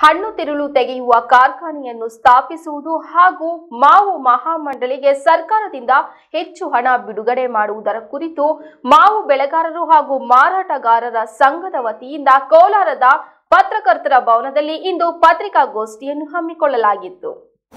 ಹಣ್ಣು ತಿರುಳು ತೆಗೆಯುವ ಕಾರ್ಖಾನೆಯನ್ನು ಸ್ಥಾಪಿಸುವುದು ಹಾಗೂ ಮಾವು ಮಹಾಮಂಡಳಿಗೆ ಸರ್ಕಾರದಿಂದ ಹೆಚ್ಚು ಹಣ ಬಿಡುಗಡೆ ಮಾಡುವುದರ ಕುರಿತು ಮಾವು ಬೆಳೆಗಾರರು ಹಾಗೂ ಮಾರಾಟಗಾರರ ಸಂಘದ ವತಿಯಿಂದ ಕೋಲಾರದ ಪತ್ರಕರ್ತರ ಭವನದಲ್ಲಿ ಇಂದು ಪತ್ರಿಕಾಗೋಷ್ಠಿಯನ್ನು ಹಮ್ಮಿಕೊಳ್ಳಲಾಗಿತ್ತು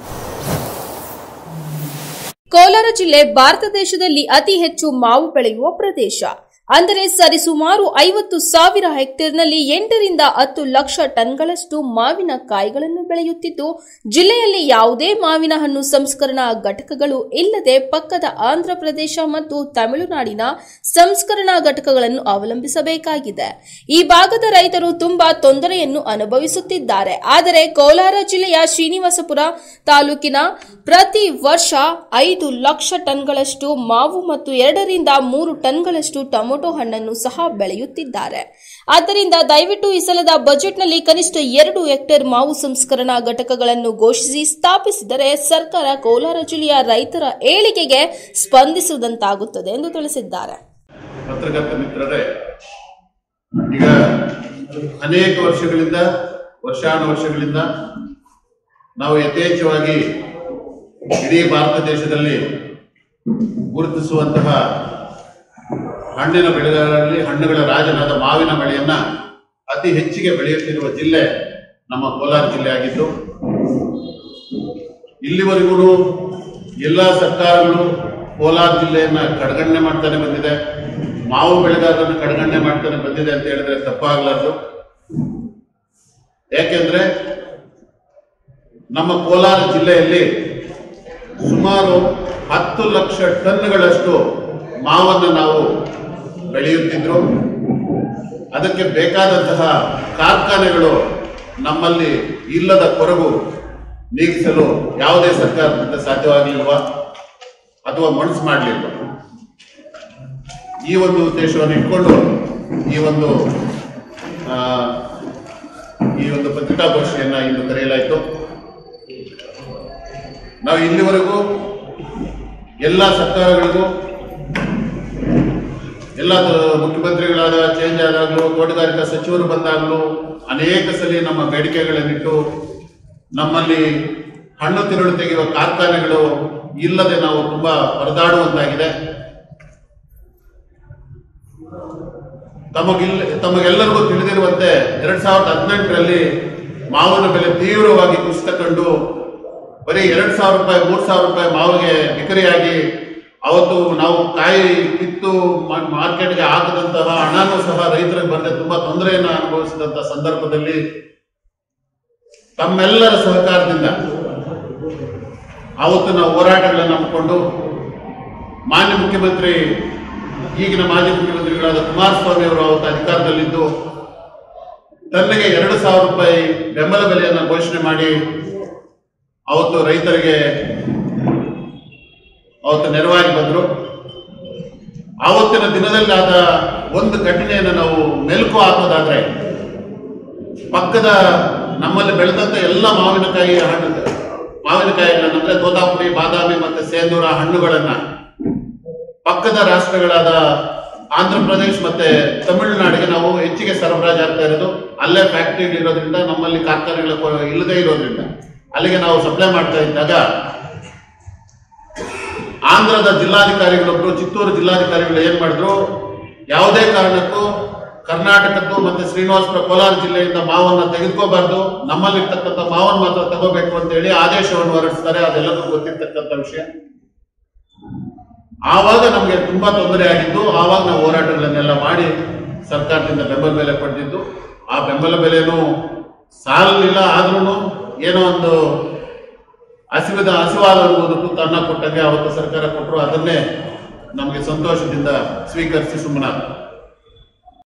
ಕೋಲಾರ ಜಿಲ್ಲೆ ಭಾರತ ದೇಶದಲ್ಲಿ ಅತಿ ಹೆಚ್ಚು ಮಾವು ಬೆಳೆಯುವ ಪ್ರದೇಶ ಅಂದರೆ ಸರಿಸುಮಾರು ಐವತ್ತು ಸಾವಿರ ಹೆಕ್ಟೇರ್ನಲ್ಲಿ ಎಂಟರಿಂದ ಹತ್ತು ಲಕ್ಷ ಟನ್ಗಳಷ್ಟು ಮಾವಿನ ಕಾಯಿಗಳನ್ನು ಬೆಳೆಯುತ್ತಿದ್ದು ಜಿಲ್ಲೆಯಲ್ಲಿ ಯಾವುದೇ ಮಾವಿನ ಹಣ್ಣು ಸಂಸ್ಕರಣಾ ಘಟಕಗಳು ಇಲ್ಲದೆ ಪಕ್ಕದ ಆಂಧ್ರ ಪ್ರದೇಶ ಮತ್ತು ತಮಿಳುನಾಡಿನ ಸಂಸ್ಕರಣಾ ಘಟಕಗಳನ್ನು ಅವಲಂಬಿಸಬೇಕಾಗಿದೆ ಈ ಭಾಗದ ರೈತರು ತುಂಬಾ ತೊಂದರೆಯನ್ನು ಅನುಭವಿಸುತ್ತಿದ್ದಾರೆ ಆದರೆ ಕೋಲಾರ ಜಿಲ್ಲೆಯ ಶ್ರೀನಿವಾಸಪುರ ತಾಲೂಕಿನ ಪ್ರತಿ ವರ್ಷ ಐದು ಲಕ್ಷ ಟನ್ಗಳಷ್ಟು ಮಾವು ಮತ್ತು ಎರಡರಿಂದ ಮೂರು ಟನ್ಗಳಷ್ಟು ಟೊಮೊಟೊ ಹಣ್ಣನ್ನು ಸಹ ಬೆಳೆಯುತ್ತಿದ್ದಾರೆ ಆದ್ದರಿಂದ ದಯವಿಟ್ಟು ಈ ಸಲದ ಬಜೆಟ್ನಲ್ಲಿ ಕನಿಷ್ಠ ಎರಡು ಹೆಕ್ಟೇರ್ ಮಾವು ಸಂಸ್ಕರಣಾ ಘಟಕಗಳನ್ನು ಘೋಷಿಸಿ ಸ್ಥಾಪಿಸಿದರೆ ಸರ್ಕಾರ ಕೋಲಾರ ಜಿಲ್ಲೆಯ ರೈತರ ಏಳಿಗೆಗೆ ಸ್ಪಂದಿಸುವುದಂತಾಗುತ್ತದೆ ಎಂದು ತಿಳಿಸಿದ್ದಾರೆ ಪತ್ರಕರ್ತ ಮಿತ್ರರೇ ಈಗ ಅನೇಕ ವರ್ಷಗಳಿಂದ ವರ್ಷಾನುವರ್ಷಗಳಿಂದ ನಾವು ಯಥೇಚ್ಛವಾಗಿ ಇಡೀ ಭಾರತ ದೇಶದಲ್ಲಿ ಗುರುತಿಸುವಂತಹ ಹಣ್ಣಿನ ಬೆಳೆಗಾರರಲ್ಲಿ ಹಣ್ಣುಗಳ ರಾಜನಾದ ಮಾವಿನ ಬೆಳೆಯನ್ನ ಅತಿ ಹೆಚ್ಚಿಗೆ ಬೆಳೆಯುತ್ತಿರುವ ಜಿಲ್ಲೆ ನಮ್ಮ ಕೋಲಾರ ಜಿಲ್ಲೆ ಆಗಿದ್ದು ಇಲ್ಲಿವರೆಗೂ ಎಲ್ಲ ಸರ್ಕಾರಗಳು ಕೋಲಾರ ಜಿಲ್ಲೆಯನ್ನ ಕಡೆಗಣನೆ ಮಾಡ್ತಾನೆ ಬಂದಿದೆ ಮಾವು ಬೆಳೆಗಾರರನ್ನು ಕಡೆಗಣನೆ ಮಾಡ್ತಾನೆ ಬಂದಿದೆ ಅಂತ ಹೇಳಿದ್ರೆ ತಪ್ಪಾಗಲಾರದು ಯಾಕೆಂದ್ರೆ ನಮ್ಮ ಕೋಲಾರ ಜಿಲ್ಲೆಯಲ್ಲಿ ಸುಮಾರು ಹತ್ತು ಲಕ್ಷ ಟನ್ಗಳಷ್ಟು ಮಾವನ್ನು ನಾವು ಬೆಳೆಯುತ್ತಿದ್ರು ಅದಕ್ಕೆ ಬೇಕಾದಂತಹ ಕಾರ್ಖಾನೆಗಳು ನಮ್ಮಲ್ಲಿ ಇಲ್ಲದ ಕೊರಗು ನೀಗಿಸಲು ಯಾವುದೇ ಸರ್ಕಾರದಿಂದ ಸಾಧ್ಯವಾಗಲಿಲ್ವಾ ಅಥವಾ ಮನಸ್ಸು ಮಾಡಲಿಲ್ವ ಈ ಒಂದು ಉದ್ದೇಶವನ್ನು ಇಟ್ಕೊಂಡು ಈ ಒಂದು ಆ, ಈ ಒಂದು ಪತ್ರಿಕಾಗೋಷ್ಠಿಯನ್ನ ಇಂದು ಕರೆಯಲಾಯಿತು ನಾವು ಇಲ್ಲಿವರೆಗೂ ಎಲ್ಲ ಸರ್ಕಾರಗಳಿಗೂ ಎಲ್ಲ ದ- ಮುಖ್ಯಮಂತ್ರಿಗಳಾದ ಚೇಂಜ್ ಆದಾಗಲೂ ತೋಟಗಾರಿಕಾ ಸಚಿವರು ಬಂದಾಗಲೂ ಅನೇಕ ಸಲ ನಮ್ಮ ಬೇಡಿಕೆಗಳನ್ನಿಟ್ಟು ನಮ್ಮಲ್ಲಿ ಹಣ್ಣು ತಿರುಳು ತೆಗೆಯುವ ಕಾರ್ಖಾನೆಗಳು ಇಲ್ಲದೆ ನಾವು ತುಂಬಾ ಪರದಾಡುವಂತಾಗಿದೆ ತಮಗಿಲ್ಲ ತಮಗೆಲ್ಲರಿಗೂ ತಿಳಿದಿರುವಂತೆ ಎರಡ್ ಸಾವಿರದ ಹದಿನೆಂಟರಲ್ಲಿ ಮಾವಿನ ಬೆಲೆ ತೀವ್ರವಾಗಿ ಕುಸಿತ ಕಂಡು ಬರೀ ಎರಡ್ ಸಾವಿರ ರೂಪಾಯಿ ಮೂರ್ ಸಾವಿರ ರೂಪಾಯಿ ಮಾವಿಗೆ ಬಿಕರಿಯಾಗಿ ಅವತ್ತು ನಾವು ಕಾಯಿ ಕಿತ್ತು ಮಾ- ಮಾರ್ಕೆಟ್ಗೆ ಹಾಕದಂತಹ ಹಣನೂ ಸಹ ರೈತರಿಗೆ ಬರದೆ ತುಂಬಾ ತೊಂದರೆಯನ್ನು ಅನುಭವಿಸಿದಂತಹ ಸಂದರ್ಭದಲ್ಲಿ ತಮ್ಮೆಲ್ಲರ ಸಹಕಾರದಿಂದ ಆವತ್ತಿನ ಹೋರಾಟಗಳನ್ನು ನಂಬಿಕೊಂಡು ಮಾನ್ಯ ಮುಖ್ಯಮಂತ್ರಿ ಈಗಿನ ಮಾಜಿ ಮುಖ್ಯಮಂತ್ರಿಗಳಾದ ಕುಮಾರಸ್ವಾಮಿ ಅವರು ಅವತ್ತು ಅಧಿಕಾರದಲ್ಲಿದ್ದು ತನ್ನಿಗೆ ಎರಡು ಸಾವಿರ ರೂಪಾಯಿ ಬೆಂಬಲ ಬೆಲೆಯನ್ನು ಘೋಷಣೆ ಮಾಡಿ ಅವತ್ತು ರೈತರಿಗೆ ಅವತ್ತು ನೆರವಾಗಿ ಬಂದರು ಆವತ್ತಿನ ದಿನದಲ್ಲಾದ ಒಂದು ಘಟನೆಯನ್ನು ನಾವು ಮೆಲುಕು ಹಾಕೋದಾದ್ರೆ ಪಕ್ಕದ ನಮ್ಮಲ್ಲಿ ಬೆಳೆದಂತ ಎಲ್ಲ ಮಾವಿನಕಾಯಿ ಹಣ್ಣು ಮಾವಿನಕಾಯಿಗಳನ್ನ ಅಂದ್ರೆ ತೋತಾಪುರಿ ಬಾದಾಮಿ ಮತ್ತೆ ಸೇಂದೂರ ಹಣ್ಣುಗಳನ್ನ ಪಕ್ಕದ ರಾಷ್ಟ್ರಗಳಾದ ಆಂಧ್ರ ಪ್ರದೇಶ್ ಮತ್ತೆ ತಮಿಳುನಾಡಿಗೆ ನಾವು ಹೆಚ್ಚಿಗೆ ಸರಬರಾಜು ಆಗ್ತಾ ಇರೋದು ಅಲ್ಲೇ ಫ್ಯಾಕ್ಟರಿ ಇರೋದ್ರಿಂದ ನಮ್ಮಲ್ಲಿ ಕಾರ್ಖಾನೆಗಳ ಕೊ- ಇಲ್ಲದೆ ಇರೋದ್ರಿಂದ ಅಲ್ಲಿಗೆ ನಾವು ಸಪ್ಲೈ ಮಾಡ್ತಾ ಇದ್ದಾಗ ಆಂಧ್ರದ ಜಿಲ್ಲಾಧಿಕಾರಿಗಳೊಬ್ರು ಚಿತ್ತೂರು ಜಿಲ್ಲಾಧಿಕಾರಿಗಳು ಏನ್ ಮಾಡಿದ್ರು ಯಾವುದೇ ಕಾರಣಕ್ಕೂ ಕರ್ನಾಟಕದ್ದು ಮತ್ತೆ ಶ್ರೀನಿವಾಸಪುರ ಕೋಲಾರ ಜಿಲ್ಲೆಯಿಂದ ಮಾವನ್ನ ತೆಗೆದುಕೋಬಾರ್ದು ನಮ್ಮಲ್ಲಿರ್ತಕ್ಕಂಥ ಮಾವನ್ನ ಮಾತ್ರ ತಗೋಬೇಕು ಅಂತ ಹೇಳಿ ಆದೇಶವನ್ನು ಹೊರಡಿಸ್ತಾರೆ ಅದೆಲ್ಲರಿಗೂ ಗೊತ್ತಿರ್ತಕ್ಕಂಥ ವಿಷಯ ಆವಾಗ ನಮಗೆ ತುಂಬಾ ತೊಂದರೆ ಆಗಿದ್ದು ಆವಾಗ ನಾವು ಹೋರಾಟಗಳನ್ನೆಲ್ಲ ಮಾಡಿ ಸರ್ಕಾರದಿಂದ ಬೆಂಬಲ ಬೆಲೆ ಪಡೆದಿದ್ದು ಆ ಬೆಂಬಲ ಬೆಲೆನೂ ಸಾಲಲಿಲ್ಲ ಆದ್ರೂ ಏನೋ ಒಂದು ಹಸಿವಿದ ಹಸಿವಾದ ಅನ್ನೋದಕ್ಕೂ ತನ್ನ ಕೊಟ್ಟಂಗೆ ಅವತ್ತು ಸರ್ಕಾರ ಕೊಟ್ಟರು ಅದನ್ನೇ ನಮಗೆ ಸಂತೋಷದಿಂದ ಸ್ವೀಕರಿಸಿ ಸುಮ್ಮನಾದ